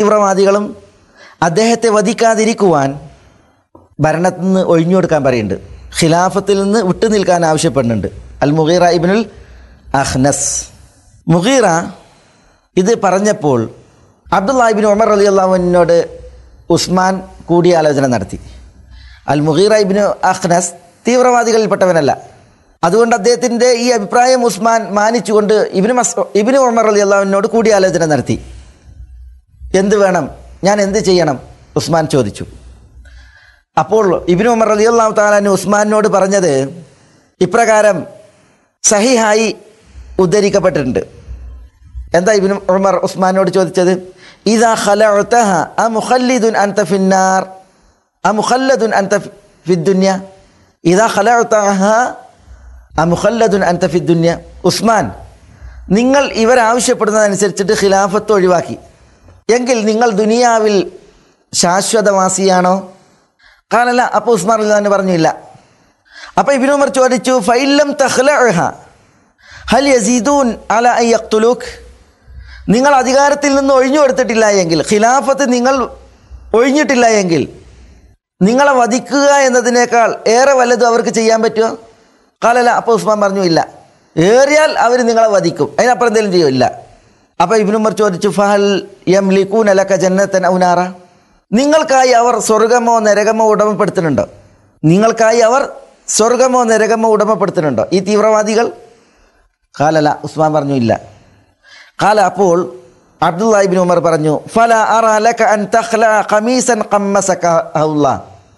തീവ്രവാദികളും അദ്ദേഹത്തെ വധിക്കാതിരിക്കുവാൻ ഭരണത്തിൽ നിന്ന് ഒഴിഞ്ഞു കൊടുക്കാൻ പറയുന്നുണ്ട് ഖിലാഫത്തിൽ നിന്ന് വിട്ടു നിൽക്കാൻ ആവശ്യപ്പെടുന്നുണ്ട് അൽ മുഗീറ ഇബ്നുൽ അഹ്നസ് മുഗീറ ഇത് പറഞ്ഞപ്പോൾ അബ്ദുല്ലാഹിബിൻ ഉമർ അലി അള്ളാഹുവിനോട് ഉസ്മാൻ കൂടിയാലോചന നടത്തി അൽ മുഗീറ ഇബിന് അഹ്നസ് തീവ്രവാദികളിൽപ്പെട്ടവനല്ല അതുകൊണ്ട് അദ്ദേഹത്തിൻ്റെ ഈ അഭിപ്രായം ഉസ്മാൻ മാനിച്ചുകൊണ്ട് ഇബിന് മസ് ഇബിന് ഉമർ അലി അള്ളാഹുവിനോട് കൂടിയാലോചന നടത്തി എന്ത് വേണം ഞാൻ എന്ത് ചെയ്യണം ഉസ്മാൻ ചോദിച്ചു അപ്പോൾ ഇബിന് ഉമർ അലി അള്ളാഹു താലാൻ ഉസ്മാനോട് പറഞ്ഞത് ഇപ്രകാരം സഹിഹായി ഉദ്ധരിക്കപ്പെട്ടിട്ടുണ്ട് എന്താ ഇബിന് ഉമർ ഉസ്മാനോട് ചോദിച്ചത് ഇതാ ഖലഅതഹ അമുഖല്ലിദുൻ അൻത ഫിന്നാർ അമുഖല്ലദുൻ അൻത ഫിദ്ദുന്യ ഇതാ ഖലഅതഹ അമുഖല്ലദുൻ അൻത ഫിദ്ദുന്യ ഉസ്മാൻ നിങ്ങൾ ഇവരാവശ്യപ്പെടുന്നതനുസരിച്ചിട്ട് ഖിലാഫത്ത് ഒഴിവാക്കി എങ്കിൽ നിങ്ങൾ ദുനിയാവിൽ ശാശ്വതവാസിയാണോ കാലല്ല അപ്പോൾ ഉസ്മാൻ അള്ളഹാൻ പറഞ്ഞില്ല അപ്പോൾ ഇബിൻ ഉമർ ചോദിച്ചു ഫൈലം തഖ്ലഅഹ ഹൽ യസീദൂൻ അല അൻ യഖ്തുലൂക്ക് നിങ്ങൾ അധികാരത്തിൽ നിന്ന് ഒഴിഞ്ഞു കൊടുത്തിട്ടില്ല എങ്കിൽ ഖിലാഫത്ത് നിങ്ങൾ ഒഴിഞ്ഞിട്ടില്ല എങ്കിൽ നിങ്ങളെ വധിക്കുക എന്നതിനേക്കാൾ ഏറെ വല്ലതും അവർക്ക് ചെയ്യാൻ പറ്റുമോ കാലല്ല അപ്പോൾ ഉസ്മാൻ പറഞ്ഞു ഇല്ല ഏറിയാൽ അവർ നിങ്ങളെ വധിക്കും അതിനപ്പുറം എന്തെങ്കിലും ചെയ്യില്ല അപ്പോൾ ഇബ്നുമർ ചോദിച്ചു ഫഹൽ യം ലിക്കൂൻ അലക്ക ജന്നത്തൻ ഔനാറ നിങ്ങൾക്കായി അവർ സ്വർഗമോ നരകമോ ഉടമപ്പെടുത്തുന്നുണ്ടോ നിങ്ങൾക്കായി അവർ സ്വർഗമോ നരകമോ ഉടമപ്പെടുത്തുന്നുണ്ടോ ഈ തീവ്രവാദികൾ കാലല ഉസ്മാൻ പറഞ്ഞു ഇല്ല കാല അപ്പോൾ അബ്ദുല്ലാഹിബിൻ ഉമർ പറഞ്ഞു ഫല അറ ലക അൻ തഖ്ല ഖമീസൻ ഖമ്മസക അല്ലാ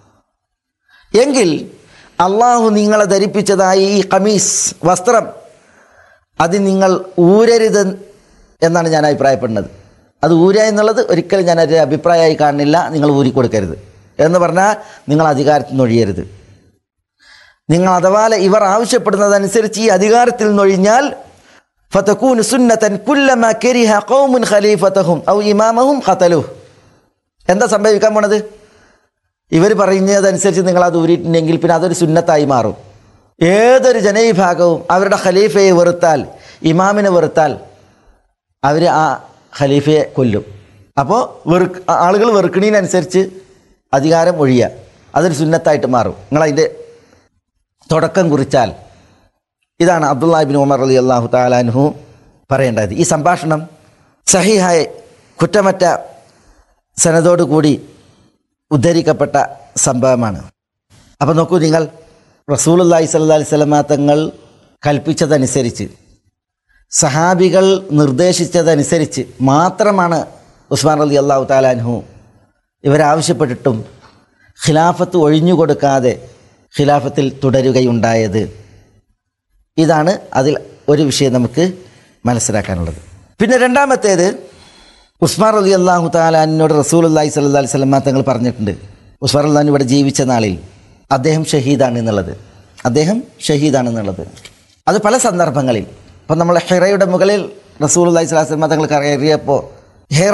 എങ്കിൽ അള്ളാഹു നിങ്ങളെ ധരിപ്പിച്ചതായി ഈ ഖമീസ് വസ്ത്രം അത് നിങ്ങൾ ഊരരുത് എന്നാണ് ഞാൻ അഭിപ്രായപ്പെടുന്നത് അത് ഊര എന്നുള്ളത് ഒരിക്കലും ഞാൻ ഒരു അഭിപ്രായമായി കാണുന്നില്ല നിങ്ങൾ ഊരി കൊടുക്കരുത് എന്ന് പറഞ്ഞാൽ നിങ്ങൾ അധികാരത്തിൽ നിന്ന് ഒഴിയരുത് നിങ്ങൾ അഥവാ ഇവർ ആവശ്യപ്പെടുന്നതനുസരിച്ച് ഈ അധികാരത്തിൽ നിന്നൊഴിഞ്ഞാൽ ഫതക്കൂൻ സുന്നത്തൻ കുല്ലമ കരിഹ ഖൗമുൻ ഖലീഫതഹും ഔ ഇമാമഹും ഖതലു എന്താ സംഭവിക്കാൻ പോണത് ഇവർ പറയുന്നതനുസരിച്ച് നിങ്ങൾ അത് ഊരിയിട്ടുണ്ടെങ്കിൽ പിന്നെ അതൊരു സുന്നത്തായി മാറും ഏതൊരു ജനവിഭാഗവും അവരുടെ ഖലീഫയെ വെറുത്താൽ ഇമാമിനെ വെറുത്താൽ അവർ ആ ഖലീഫയെ കൊല്ലും അപ്പോൾ വെറു ആളുകൾ വെറുക്കണീനനുസരിച്ച് അധികാരം ഒഴിയുക അതൊരു സുന്നത്തായിട്ട് മാറും നിങ്ങളതിൻ്റെ തുടക്കം കുറിച്ചാൽ ഇതാണ് അബ്ദുല്ലാഹിബിൻ ഉമർ അലി അള്ളാഹു താലാൻഹു പറയേണ്ടത് ഈ സംഭാഷണം സഹിഹായ കുറ്റമറ്റ സനതോടുകൂടി ഉദ്ധരിക്കപ്പെട്ട സംഭവമാണ് അപ്പോൾ നോക്കൂ നിങ്ങൾ റസൂലുല്ലാഹി സല്ലാ അലൈഹി സ്വലമാ തങ്ങൾ കൽപ്പിച്ചതനുസരിച്ച് സഹാബികൾ നിർദ്ദേശിച്ചതനുസരിച്ച് മാത്രമാണ് ഉസ്മാൻ അലി അള്ളാഹു താലാൻഹു ഇവരാവശ്യപ്പെട്ടിട്ടും ഖിലാഫത്ത് ഒഴിഞ്ഞുകൊടുക്കാതെ ഖിലാഫത്തിൽ തുടരുകയുണ്ടായത് ഇതാണ് അതിൽ ഒരു വിഷയം നമുക്ക് മനസ്സിലാക്കാനുള്ളത് പിന്നെ രണ്ടാമത്തേത് ഉസ്മാൻ അലി അള്ളാഹു താലാനോട് റസൂൽ അള്ളാഹി സല്ലാ അലൈഹി സ്വലമ തങ്ങൾ പറഞ്ഞിട്ടുണ്ട് ഉസ്മാൻ അള്ളഹാൻ ഇവിടെ ജീവിച്ച നാളിൽ അദ്ദേഹം ഷഹീദാണ് എന്നുള്ളത് അദ്ദേഹം ഷഹീദാണെന്നുള്ളത് അത് പല സന്ദർഭങ്ങളിൽ ഇപ്പം നമ്മൾ ഹെറയുടെ മുകളിൽ റസൂൽ അള്ളാഹി സ്വലാഹു സ്വലമ തങ്ങൾ കയറിയപ്പോൾ ഹെറ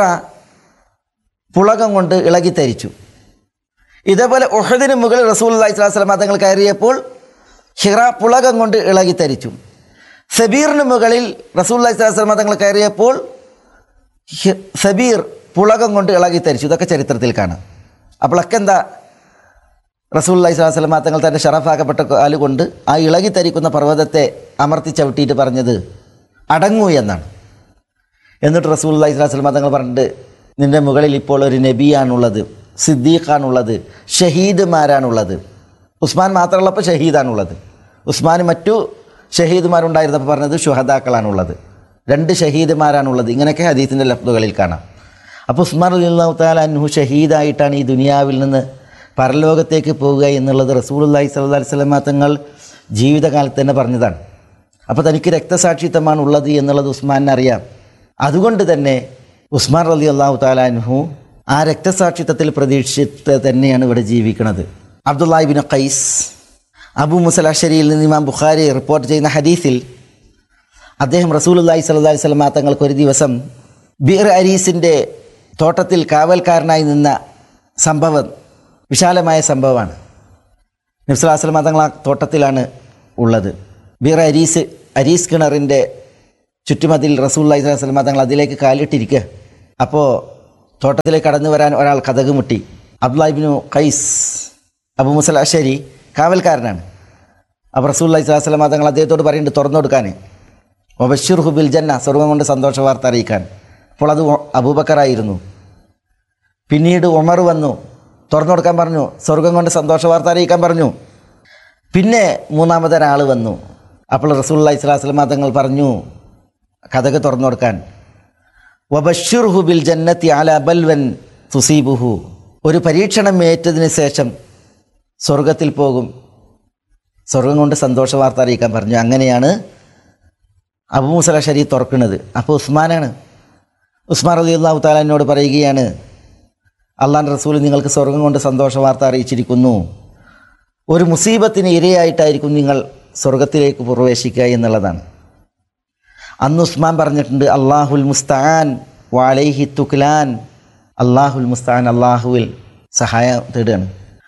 പുളകം കൊണ്ട് ഇളകിത്തരിച്ചു ഇതേപോലെ ഒഹദിന് മുകളിൽ റസൂൽ അള്ളാഹി സ്വലാഹു സ്വലമ തങ്ങൾ കയറിയപ്പോൾ ഹിറ പുളകം കൊണ്ട് ഇളകിത്തരിച്ചു സബീറിന് മുകളിൽ റസൂൽ അള്ളാഹി സ്വലാഹു സ്വലമ തങ്ങൾ കയറിയപ്പോൾ ഹി- സബീർ പുളകം കൊണ്ട് ഇളകിത്തരിച്ചു ഇതൊക്കെ ചരിത്രത്തിൽ കാണാം അപ്പോഴൊക്കെ എന്താ റസൂൽ അള്ളഹി സ്വലാഹു സ്വലമ തങ്ങൾ തൻ്റെ ഷറഫാക്കപ്പെട്ട കാലുകൊണ്ട് ആ ഇളകിത്തരിക്കുന്ന പർവ്വതത്തെ അമർത്തി ചവിട്ടിയിട്ട് പറഞ്ഞത് അടങ്ങൂ എന്നാണ് എന്നിട്ട് റസൂൽ അള്ളഹി സ്വലാഹു സ്വലമ തങ്ങൾ പറഞ്ഞിട്ട് നിൻ്റെ മുകളിൽ ഇപ്പോൾ ഒരു നബിയാണുള്ളത് സിദ്ദീഖാണുള്ളത് ഷഹീദുമാരാണുള്ളത് ഉസ്മാൻ മാത്രമുള്ളപ്പോൾ ഷഹീദാണുള്ളത് ഉസ്മാൻ മറ്റു ഷഹീദുമാരുണ്ടായിരുന്നപ്പോൾ പറഞ്ഞത് ഷുഹദാക്കളാണുള്ളത് രണ്ട് ഷഹീദുമാരാണുള്ളത് ഇങ്ങനെയൊക്കെ ഹദീസിൻ്റെ ലഫ്ദുകളിൽ കാണാം അപ്പോൾ ഉസ്മാൻ അലിഹു താല അൻഹു ഷഹീദായിട്ടാണ് ഈ ദുനിയാവിൽ നിന്ന് പരലോകത്തേക്ക് പോവുക എന്നുള്ളത് റസൂലുല്ലാഹി സ്വല്ലല്ലാഹി അലൈഹി വസല്ലമ തങ്ങൾ ജീവിതകാലത്ത് തന്നെ പറഞ്ഞതാണ് അപ്പോൾ തനിക്ക് രക്തസാക്ഷിത്വമാണ് ഉള്ളത് എന്നുള്ളത് ഉസ്മാനെ അറിയാം അതുകൊണ്ട് തന്നെ ഉസ്മാൻ റലി അള്ളാഹു താലാൻഹു ആ രക്തസാക്ഷിത്വത്തിൽ പ്രതീക്ഷിച്ച് തന്നെയാണ് ഇവിടെ ജീവിക്കുന്നത് അബ്ദുല്ലാഹിബിൻ ഖൈസ് അബു മുസൽ അഷരിയിൽ നിന്ന് ഇമാം ബുഖാരി റിപ്പോർട്ട് ചെയ്യുന്ന ഹദീസിൽ അദ്ദേഹം റസൂലുല്ലാഹി സ്വല്ലല്ലാഹി അലൈഹി വസല്ലമ തങ്ങൾക്ക് ഒരു ദിവസം ബീർ അരീസിൻ്റെ തോട്ടത്തിൽ കാവൽക്കാരനായി നിന്ന സംഭവം വിശാലമായ സംഭവമാണ് നബ്സുല്ലാസ്ലമ തങ്ങൾ ആ തോട്ടത്തിലാണ് ഉള്ളത് ബീർ അരീസ് അരീസ് കിണറിൻ്റെ ചുറ്റുമതിൽ റസൂല്ലാഹി സ്വലമ തങ്ങൾ അതിലേക്ക് കാലിട്ടിരിക്കുക അപ്പോൾ തോട്ടത്തിലേക്ക് കടന്നു വരാൻ ഒരാൾ കഥക് മുട്ടി അബ്ദുല്ലാഹിബിനു ഖൈസ് അബു മുസൽ അഷരി കാവൽക്കാരനാണ് അപ്പോൾ റസൂല്ലി സ്വലാസ്ലം തങ്ങൾ അദ്ദേഹത്തോട് പറയുന്നുണ്ട് തുറന്നു കൊടുക്കാൻ ഒബഷീർ ഹുബിൽ ജന്ന സ്വർഗം കൊണ്ട് സന്തോഷ വാർത്ത അറിയിക്കാൻ അപ്പോൾ അത് ഒ- അബൂബക്കറായിരുന്നു പിന്നീട് ഉമർ വന്നു തുറന്നു കൊടുക്കാൻ പറഞ്ഞു സ്വർഗം കൊണ്ട് സന്തോഷ വാർത്ത അറിയിക്കാൻ പറഞ്ഞു പിന്നെ മൂന്നാമതൊരാൾ വന്നു അപ്പോൾ റസൂല്ലി സ്വലാസ്ലം തങ്ങൾ പറഞ്ഞു കഥക് തുറന്നു കൊടുക്കാൻ വബഷിർഹു ബിൽ ജന്നത്തി അല ബൽവൻ തുസീബുഹു ഒരു പരീക്ഷണം ഏറ്റതിന് ശേഷം സ്വർഗത്തിൽ പോകും സ്വർഗം കൊണ്ട് സന്തോഷ വാർത്ത അറിയിക്കാൻ പറഞ്ഞു അങ്ങനെയാണ് അബു മുസല ഷരീഫ് തുറക്കുന്നത് അപ്പോൾ ഉസ്മാനാണ് ഉസ്മാൻ റലി അള്ളാഹു താലാനോട് പറയുകയാണ് അള്ളാൻ റസൂൽ നിങ്ങൾക്ക് സ്വർഗം കൊണ്ട് സന്തോഷ വാർത്ത അറിയിച്ചിരിക്കുന്നു ഒരു മുസീബത്തിന് ഇരയായിട്ടായിരിക്കും നിങ്ങൾ സ്വർഗത്തിലേക്ക് പ്രവേശിക്കുക എന്നുള്ളതാണ് അന്ന് ഉസ്മാൻ പറഞ്ഞിട്ടുണ്ട് അള്ളാഹുൽ മുസ്താൻ വാലൈഹി തുക്ലാൻ അള്ളാഹുൽ മുസ്താൻ അള്ളാഹുവിൽ സഹായം തേടുകയാണ്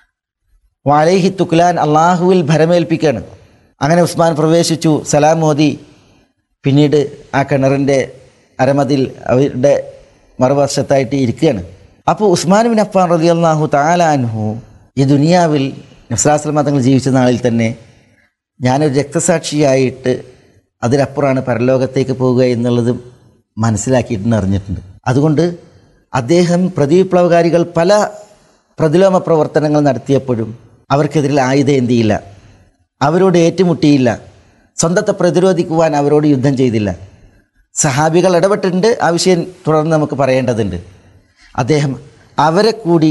വാലൈഹി തുക്ലാൻ അള്ളാഹുവിൽ ഭരമേൽപ്പിക്കുകയാണ് അങ്ങനെ ഉസ്മാൻ പ്രവേശിച്ചു സലാം മോദി പിന്നീട് ആ കിണറിൻ്റെ അരമതിൽ അവരുടെ മറുവശത്തായിട്ട് ഇരിക്കുകയാണ് അപ്പോൾ ഉസ്മാൻ ബിൻ അഫ്ഫാൻ റതി അള്ളാഹു താലാൻഹു ഈ ദുനിയാവിൽ നസ്രാസ്ലമ തങ്ങൾ ജീവിച്ച നാളിൽ തന്നെ ഞാനൊരു രക്തസാക്ഷിയായിട്ട് അതിനപ്പുറമാണ് പരലോകത്തേക്ക് പോവുക എന്നുള്ളത് മനസ്സിലാക്കിയിട്ടുണ്ട് അറിഞ്ഞിട്ടുണ്ട് അതുകൊണ്ട് അദ്ദേഹം പ്രതിവിപ്ലവകാരികൾ പല പ്രതിലോമ പ്രവർത്തനങ്ങൾ നടത്തിയപ്പോഴും അവർക്കെതിരെ ആയുധം എന്തിയില്ല അവരോട് ഏറ്റുമുട്ടിയില്ല സ്വന്തത്തെ പ്രതിരോധിക്കുവാൻ അവരോട് യുദ്ധം ചെയ്തില്ല സഹാബികൾ ഇടപെട്ടിട്ടുണ്ട് ആ വിഷയം തുടർന്ന് നമുക്ക് പറയേണ്ടതുണ്ട് അദ്ദേഹം അവരെ കൂടി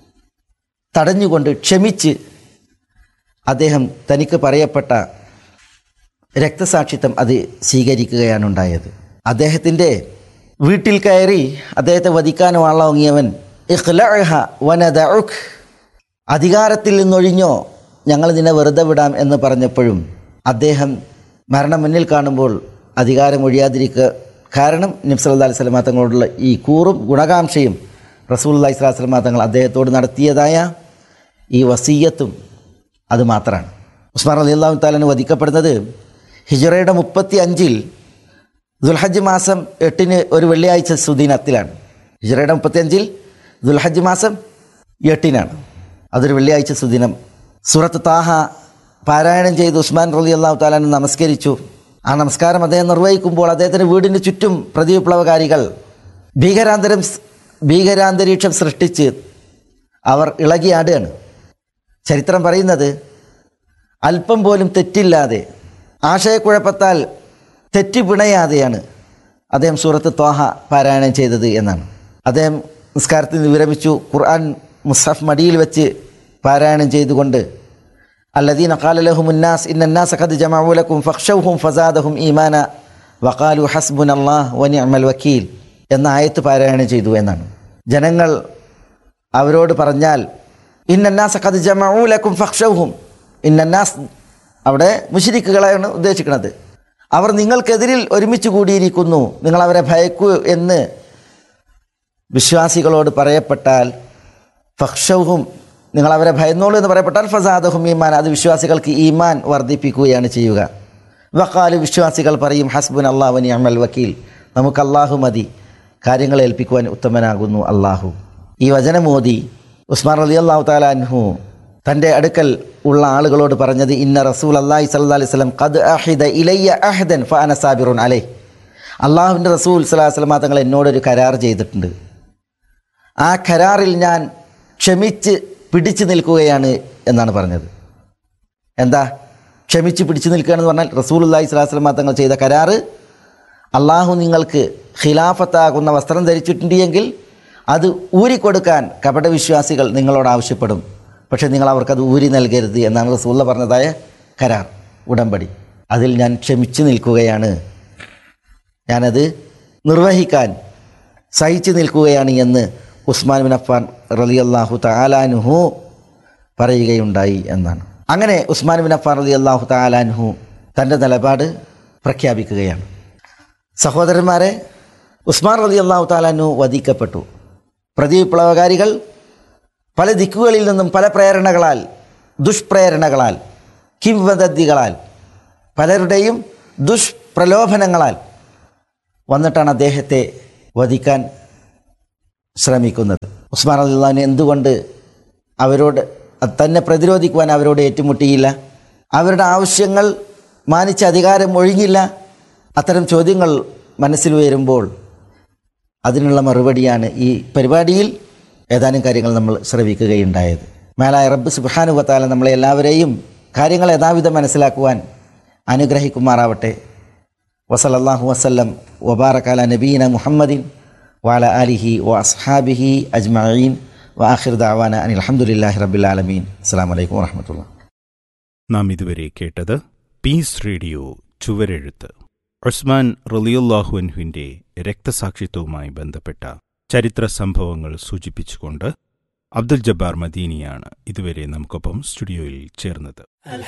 തടഞ്ഞുകൊണ്ട് ക്ഷമിച്ച് അദ്ദേഹം തനിക്ക് പറയപ്പെട്ട രക്തസാക്ഷിത്വം അത് സ്വീകരിക്കുകയാണ് ഉണ്ടായത് അദ്ദേഹത്തിൻ്റെ വീട്ടിൽ കയറി അദ്ദേഹത്തെ വധിക്കാൻ വാളോങ്ങിയവൻ ഇഖ്ലഅഹ വനദഉക് അധികാരത്തിൽ നിന്നൊഴിഞ്ഞോ ഞങ്ങൾ നിന്നെ വെറുതെ വിടാം എന്ന് പറഞ്ഞപ്പോഴും അദ്ദേഹം മരണം മുന്നിൽ കാണുമ്പോൾ അധികാരം ഒഴിയാതിരിക്കുക കാരണം നബ്സല്ലാ അലൈഹി സ്വലമാ തങ്ങളോടുള്ള ഈ കൂറും ഗുണകാംക്ഷയും റസൂൽ അള്ളഹി സ്വലാഹു സ്വലമാ തങ്ങൾ അദ്ദേഹത്തോട് നടത്തിയതായ ഈ വസീയത്തും അത് മാത്രമാണ് ഉസ്മാൻ അലി അള്ളാഹു താലന് വധിക്കപ്പെടുന്നത് ഹിജറയുടെ മുപ്പത്തി അഞ്ചിൽ ദുൽഹജ്ജ് മാസം എട്ടിന് ഒരു വെള്ളിയാഴ്ച സുദീനത്തിലാണ് ഹിജറയുടെ മുപ്പത്തി അഞ്ചിൽ ദുൽഹജ്ജ് മാസം എട്ടിനാണ് അതൊരു വെള്ളിയാഴ്ച സുദിനം സൂറത്ത് താഹ പാരായണം ചെയ്ത് ഉസ്മാൻ റലി അള്ളാഹു താലാൻ നമസ്കരിച്ചു ആ നമസ്കാരം അദ്ദേഹം നിർവഹിക്കുമ്പോൾ അദ്ദേഹത്തിൻ്റെ വീടിന് ചുറ്റും പ്രതിവിപ്ലവകാരികൾ ഭീകരാന്തരം ഭീകരാന്തരീക്ഷം സൃഷ്ടിച്ച് അവർ ഇളകിയാടുകയാണ് ചരിത്രം പറയുന്നത് അല്പം പോലും തെറ്റില്ലാതെ ആശയക്കുഴപ്പത്താൽ തെറ്റിപ്പിണയാതെയാണ് അദ്ദേഹം സൂറത്ത് തോഹ പാരായണം ചെയ്തത് എന്നാണ് അദ്ദേഹം നിസ്കാരത്തിൽ നിന്ന് വിരമിച്ചു ഖുർആൻ മുസ്ഹഫ് മടിയിൽ വെച്ച് പാരായണം ചെയ്തുകൊണ്ട് അല്ലദീന ഖാലലഹും ഉന്നാസ് ഇന്നന്നാസ് ഖദ് ജമഉ ലക്കും ഫഖ്ഷൗഹും ഫസാദഹും ഈമാന വഖാലു ഹസ്ബുനല്ലാഹ് വനിഅമൽ വക്കീൽ എന്ന ആയത്ത് പാരായണം ചെയ്തു എന്നാണ് ജനങ്ങൾ അവരോട് പറഞ്ഞാൽ ഇന്നന്നാസ് ഖദ് ജമഉ ലക്കും ഫഖ്ഷൗഹും ഇന്നന്നാസ് അവിടെ മുഷിരിക്കുകളെയാണ് ഉദ്ദേശിക്കുന്നത് അവർ നിങ്ങൾക്കെതിരിൽ ഒരുമിച്ച് കൂടിയിരിക്കുന്നു നിങ്ങൾ അവരെ ഭയക്കൂ എന്ന് വിശ്വാസികളോട് പറയപ്പെട്ടാൽ ഫക്ഷവും നിങ്ങൾ അവരെ ഭയന്നോളൂ എന്ന് പറയപ്പെട്ടാൽ ഫസാദഹും ഈമാൻ അത് വിശ്വാസികൾക്ക് ഈമാൻ വർദ്ധിപ്പിക്കുകയാണ് ചെയ്യുക വക്കാല് വിശ്വാസികൾ പറയും ഹസ്ബുൻ അള്ളാഹുനി അമൽ വക്കീൽ നമുക്ക് അള്ളാഹു മതി കാര്യങ്ങൾ ഏൽപ്പിക്കുവാൻ ഉത്തമനാകുന്നു അള്ളാഹു ഈ വചനം മോദി ഉസ്മാൻ അലി അള്ളാഹു താലാൻഹു തൻ്റെ അടുക്കൽ ഉള്ള ആളുകളോട് പറഞ്ഞത് ഇന്ന റസൂൽ അള്ളാഹി സല്ലാ അലൈഹി സ്വലം ഖദ് അഹിദ ഇലയ്യ അഹദൻ ഫാന സാബിറുൻ അലൈ അള്ളാഹുവിൻ്റെ റസൂൽ സലാഹു വസ്ലമ തങ്ങൾ എന്നോടൊരു കരാർ ചെയ്തിട്ടുണ്ട് ആ കരാറിൽ ഞാൻ ക്ഷമിച്ച് പിടിച്ചു നിൽക്കുകയാണ് എന്നാണ് പറഞ്ഞത് എന്താ ക്ഷമിച്ച് പിടിച്ചു നിൽക്കുകയാണെന്ന് പറഞ്ഞാൽ റസൂൽ അള്ളാഹി സ്വലാസ്ലമ തങ്ങൾ ചെയ്ത കരാറ് അള്ളാഹു നിങ്ങൾക്ക് ഖിലാഫത്താകുന്ന വസ്ത്രം ധരിച്ചിട്ടുണ്ട് എങ്കിൽ അത് ഊരിക്കൊടുക്കാൻ കപടവിശ്വാസികൾ നിങ്ങളോട് ആവശ്യപ്പെടും പക്ഷേ നിങ്ങൾ അവർക്കത് ഊരി നൽകരുത് എന്നാണ് റസൂള്ള പറഞ്ഞതായ കരാർ ഉടമ്പടി അതിൽ ഞാൻ ക്ഷമിച്ചു നിൽക്കുകയാണ് ഞാനത് നിർവഹിക്കാൻ സഹിച്ചു നിൽക്കുകയാണ് എന്ന് ഉസ്മാൻ ബിൻ അഫ്ഫാൻ റലി അള്ളാഹു താലാനുഹു പറയുകയുണ്ടായി എന്നാണ് അങ്ങനെ ഉസ്മാൻ ബിൻ അഫ്ഫാൻ റലി അള്ളാഹു താലാനുഹു തൻ്റെ നിലപാട് പ്രഖ്യാപിക്കുകയാണ് സഹോദരന്മാരെ ഉസ്മാൻ റലി അള്ളാഹു താലാനു വധിക്കപ്പെട്ടു പ്രതിവിപ്ലവകാരികൾ പല ദിക്കുകളിൽ നിന്നും പല പ്രേരണകളാൽ ദുഷ്പ്രേരണകളാൽ കിംവദന്തികളാൽ പലരുടെയും ദുഷ്പ്രലോഭനങ്ങളാൽ വന്നിട്ടാണ് അദ്ദേഹത്തെ വധിക്കാൻ ശ്രമിക്കുന്നത് ഉസ്മാൻ അള്ളാഹുവിന് എന്തുകൊണ്ട് അവരോട് തന്നെ പ്രതിരോധിക്കുവാൻ അവരോട് ഏറ്റുമുട്ടിയില്ല അവരുടെ ആവശ്യങ്ങൾ മാനിച്ച അധികാരം ഒഴിഞ്ഞില്ല അത്തരം ചോദ്യങ്ങൾ മനസ്സിൽ വരുമ്പോൾ അതിനുള്ള മറുപടിയാണ് ഈ പരിപാടിയിൽ ഏതാനും കാര്യങ്ങൾ നമ്മൾ ശ്രവിക്കുകയുണ്ടായത് മേലായ റബ്ബ് സുബാനുവത്താല നമ്മളെ എല്ലാവരെയും കാര്യങ്ങൾ യഥാവിധം മനസ്സിലാക്കുവാൻ അനുഗ്രഹിക്കുമാറാവട്ടെ വസലല്ലാഹു വസ്ലം വബാറക്കാല നബീന മുഹമ്മദിൻ വാല അലിഹി വ അസ്ഹാബിഹി അജ്മീൻ വാഹിർ ദാവാന അനിൽ അലഹമുല്ലാഹി റബ്ബുലാലമീൻ അസ്സാം വലൈക്കും വാഹമത്തുള്ള നാം ഇതുവരെ കേട്ടത് പീസ് റേഡിയോ ചുവരെഴുത്ത് ഉസ്മാൻ റലിയുല്ലാഹുവിൻ്റെ രക്തസാക്ഷിത്വവുമായി ബന്ധപ്പെട്ട ചരിത്ര സംഭവങ്ങൾ സൂചിപ്പിച്ചുകൊണ്ട് അബ്ദുൽ ജബ്ബാർ മദീനിയാണ് ഇതുവരെ നമുക്കൊപ്പം സ്റ്റുഡിയോയിൽ ചേർന്നത്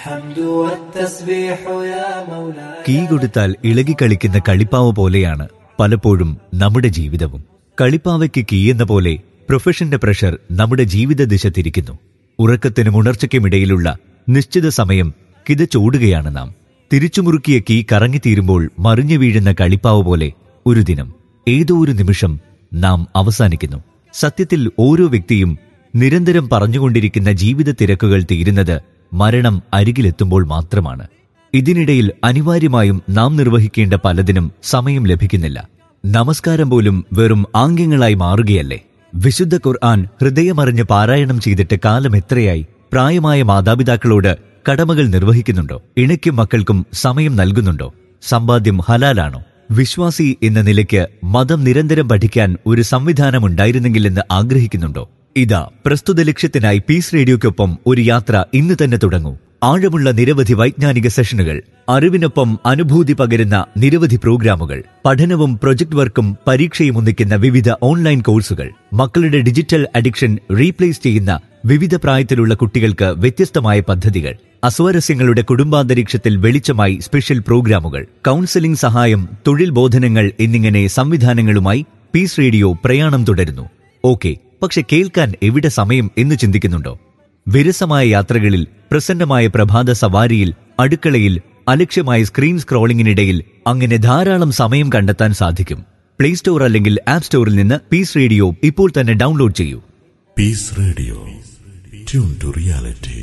കീ കൊടുത്താൽ ഇളകിക്കളിക്കുന്ന കളിപ്പാവ പോലെയാണ് പലപ്പോഴും നമ്മുടെ ജീവിതവും കളിപ്പാവയ്ക്ക് കീ എന്ന പോലെ പ്രൊഫഷന്റെ പ്രഷർ നമ്മുടെ ജീവിത ദിശ തിരിക്കുന്നു ഉറക്കത്തിനും ഉണർച്ചയ്ക്കുമിടയിലുള്ള നിശ്ചിത സമയം കിതച്ചോടുകയാണ് നാം തിരിച്ചുമുറുക്കിയ കീ കറങ്ങിത്തീരുമ്പോൾ മറിഞ്ഞു വീഴുന്ന കളിപ്പാവ് പോലെ ഒരു ദിനം ഏതോ ഒരു നിമിഷം നാം അവസാനിക്കുന്നു സത്യത്തിൽ ഓരോ വ്യക്തിയും നിരന്തരം പറഞ്ഞുകൊണ്ടിരിക്കുന്ന ജീവിത തിരക്കുകൾ തീരുന്നത് മരണം അരികിലെത്തുമ്പോൾ മാത്രമാണ് ഇതിനിടയിൽ അനിവാര്യമായും നാം നിർവഹിക്കേണ്ട പലതിനും സമയം ലഭിക്കുന്നില്ല നമസ്കാരം പോലും വെറും ആംഗ്യങ്ങളായി മാറുകയല്ലേ വിശുദ്ധ ഖുർആൻ ഹൃദയമറിഞ്ഞ് പാരായണം ചെയ്തിട്ട് കാലം എത്രയായി പ്രായമായ മാതാപിതാക്കളോട് കടമകൾ നിർവഹിക്കുന്നുണ്ടോ ഇണയ്ക്കും മക്കൾക്കും സമയം നൽകുന്നുണ്ടോ സമ്പാദ്യം ഹലാലാണോ വിശ്വാസി എന്ന നിലയ്ക്ക് മതം നിരന്തരം പഠിക്കാൻ ഒരു സംവിധാനം ഉണ്ടായിരുന്നെങ്കിലെന്ന് ആഗ്രഹിക്കുന്നുണ്ടോ ഇതാ പ്രസ്തുത ലക്ഷ്യത്തിനായി പീസ് റേഡിയോയ്ക്കൊപ്പം ഒരു യാത്ര ഇന്ന് തന്നെ തുടങ്ങൂ ആഴമുള്ള നിരവധി വൈജ്ഞാനിക സെഷനുകൾ അറിവിനൊപ്പം അനുഭൂതി പകരുന്ന നിരവധി പ്രോഗ്രാമുകൾ പഠനവും പ്രൊജക്ട് വർക്കും പരീക്ഷയും ഒന്നിക്കുന്ന വിവിധ ഓൺലൈൻ കോഴ്സുകൾ മക്കളുടെ ഡിജിറ്റൽ അഡിക്ഷൻ റീപ്ലേസ് ചെയ്യുന്ന വിവിധ പ്രായത്തിലുള്ള കുട്ടികൾക്ക് വ്യത്യസ്തമായ പദ്ധതികൾ അസ്വാരസ്യങ്ങളുടെ കുടുംബാന്തരീക്ഷത്തിൽ വെളിച്ചമായി സ്പെഷ്യൽ പ്രോഗ്രാമുകൾ കൗൺസിലിംഗ് സഹായം തൊഴിൽ ബോധനങ്ങൾ എന്നിങ്ങനെ സംവിധാനങ്ങളുമായി പീസ് റേഡിയോ പ്രയാണം തുടരുന്നു ഓക്കെ പക്ഷെ കേൾക്കാൻ എവിടെ സമയം എന്ന് ചിന്തിക്കുന്നുണ്ടോ വിരസമായ യാത്രകളിൽ പ്രസന്നമായ പ്രഭാത സവാരിയിൽ അടുക്കളയിൽ അലക്ഷ്യമായ സ്ക്രീൻ സ്ക്രോളിംഗിനിടയിൽ അങ്ങനെ ധാരാളം സമയം കണ്ടെത്താൻ സാധിക്കും പ്ലേ സ്റ്റോർ അല്ലെങ്കിൽ ആപ്പ് സ്റ്റോറിൽ നിന്ന് പീസ് റേഡിയോ ഇപ്പോൾ തന്നെ ഡൗൺലോഡ് ചെയ്യൂ Peace Radio. Tune to reality.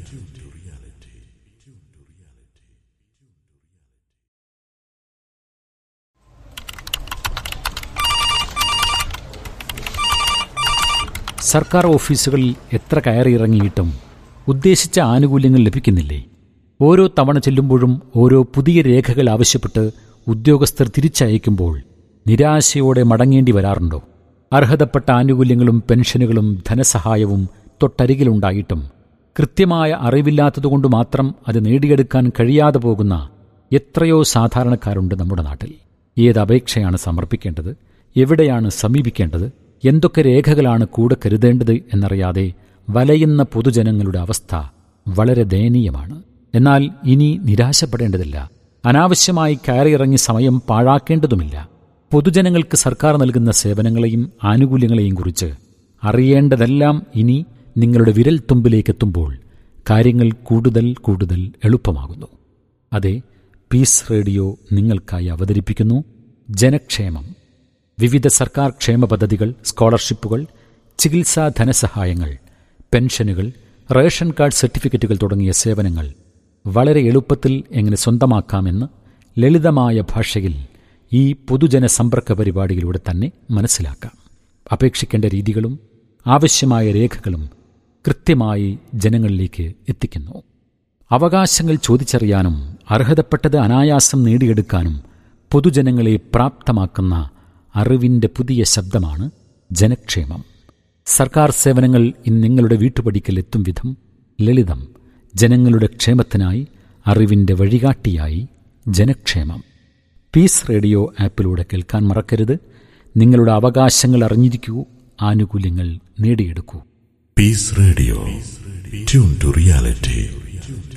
സർക്കാർ ഓഫീസുകളിൽ എത്ര കയറിയിറങ്ങിയിട്ടും ഉദ്ദേശിച്ച ആനുകൂല്യങ്ങൾ ലഭിക്കുന്നില്ലേ ഓരോ തവണ ചെല്ലുമ്പോഴും ഓരോ പുതിയ രേഖകൾ ആവശ്യപ്പെട്ട് ഉദ്യോഗസ്ഥർ തിരിച്ചയക്കുമ്പോൾ നിരാശയോടെ മടങ്ങേണ്ടി വരാറുണ്ടോ അർഹതപ്പെട്ട ആനുകൂല്യങ്ങളും പെൻഷനുകളും ധനസഹായവും തൊട്ടരികിലുണ്ടായിട്ടും കൃത്യമായ അറിവില്ലാത്തതുകൊണ്ട് മാത്രം അത് നേടിയെടുക്കാൻ കഴിയാതെ പോകുന്ന എത്രയോ സാധാരണക്കാരുണ്ട് നമ്മുടെ നാട്ടിൽ ഏത് അപേക്ഷയാണ് സമർപ്പിക്കേണ്ടത് എവിടെയാണ് സമീപിക്കേണ്ടത് എന്തൊക്കെ രേഖകളാണ് കൂടെ കരുതേണ്ടത് എന്നറിയാതെ വലയുന്ന പൊതുജനങ്ങളുടെ അവസ്ഥ വളരെ ദയനീയമാണ് എന്നാൽ ഇനി നിരാശപ്പെടേണ്ടതില്ല അനാവശ്യമായി കയറിയിറങ്ങി സമയം പാഴാക്കേണ്ടതുമില്ല പൊതുജനങ്ങൾക്ക് സർക്കാർ നൽകുന്ന സേവനങ്ങളെയും ആനുകൂല്യങ്ങളെയും കുറിച്ച് അറിയേണ്ടതെല്ലാം ഇനി നിങ്ങളുടെ വിരൽ തുമ്പിലേക്കെത്തുമ്പോൾ കാര്യങ്ങൾ കൂടുതൽ കൂടുതൽ എളുപ്പമാകുന്നു അതെ പീസ് റേഡിയോ നിങ്ങൾക്കായി അവതരിപ്പിക്കുന്നു ജനക്ഷേമം വിവിധ സർക്കാർ ക്ഷേമ പദ്ധതികൾ സ്കോളർഷിപ്പുകൾ ചികിത്സാ ധനസഹായങ്ങൾ പെൻഷനുകൾ റേഷൻ കാർഡ് സർട്ടിഫിക്കറ്റുകൾ തുടങ്ങിയ സേവനങ്ങൾ വളരെ എളുപ്പത്തിൽ എങ്ങനെ സ്വന്തമാക്കാമെന്ന് ലളിതമായ ഭാഷയിൽ ഈ പൊതുജന സമ്പർക്ക പരിപാടിയിലൂടെ തന്നെ മനസ്സിലാക്കാം അപേക്ഷിക്കേണ്ട രീതികളും ആവശ്യമായ രേഖകളും കൃത്യമായി ജനങ്ങളിലേക്ക് എത്തിക്കുന്നു അവകാശങ്ങൾ ചോദിച്ചറിയാനും അർഹതപ്പെട്ടത് അനായാസം നേടിയെടുക്കാനും പൊതുജനങ്ങളെ പ്രാപ്തമാക്കുന്ന അറിവിൻ്റെ പുതിയ ശബ്ദമാണ് ജനക്ഷേമം സർക്കാർ സേവനങ്ങൾ ഇന്ന് നിങ്ങളുടെ വീട്ടുപടിക്കൽ എത്തും വിധം ലളിതം ജനങ്ങളുടെ ക്ഷേമത്തിനായി അറിവിൻ്റെ വഴികാട്ടിയായി ജനക്ഷേമം പീസ് റേഡിയോ ആപ്പിലൂടെ കേൾക്കാൻ മറക്കരുത് നിങ്ങളുടെ അവകാശങ്ങൾ അറിഞ്ഞിരിക്കൂ ആനുകൂല്യങ്ങൾ നേടിയെടുക്കൂ Peace Radio. Tune to reality.